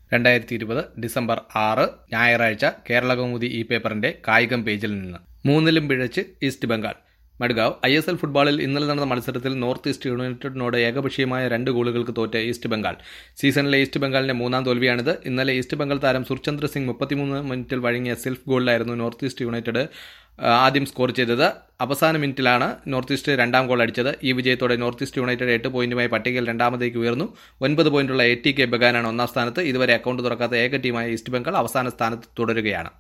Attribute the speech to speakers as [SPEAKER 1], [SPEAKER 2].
[SPEAKER 1] രണ്ടായിരത്തി ഇരുപത് ഡിസംബർ ആറ് ഞായറാഴ്ച കേരളകൗമുദി ഈ പേപ്പറിന്റെ കായികം പേജിൽ നിന്ന് മൂന്നിലും പിഴച്ച് east Bengal Madgaon I S L ഫുട്ബോളിൽ ഇന്നലെ നടന്ന മത്സരത്തിൽ നോർത്ത് ഈസ്റ്റ് യുണൈറ്റഡിനോട് ഏകപക്ഷീയമായ രണ്ട് ഗോളുകൾക്ക് തോറ്റ ഈസ്റ്റ് ബംഗാൾ സീസണിലെ ഈസ്റ്റ് ബംഗാളിന്റെ മൂന്നാം തോൽവിയാണിത് ഇന്നലെ ഈസ്റ്റ് ബംഗാൾ താരം സുർചന്ദ്ര സിംഗ് മുപ്പത്തിമൂന്ന് മിനിറ്റിൽ വഴങ്ങിയ സെൽഫ് ഗോളിലായിരുന്നു നോർത്ത് ഈസ്റ്റ് യുണൈറ്റഡ് ആ, ആദ്യം സ്കോർ ചെയ്തത് അവസാന മിനിറ്റിലാണ് നോർത്ത് ഈസ്റ്റ് രണ്ടാം ഗോൾ അടിച്ചത് ഈ വിജയത്തോടെ നോർത്ത് ഈസ്റ്റ് യുണൈറ്റഡ് എട്ട് പോയിന്റുമായി പട്ടികയിൽ രണ്ടാമതേക്ക് ഉയർന്നു ഒൻപത് പോയിന്റുള്ള എ ടി കെ ബഗാനാണ് ഒന്നാം സ്ഥാനത്ത് ഇതുവരെ അക്കൗണ്ട് തുറക്കാത്ത ഏക ടീമായ ഈസ്റ്റ് ബംഗാൾ അവസാന സ്ഥാനത്ത് തുടരുകയാണ്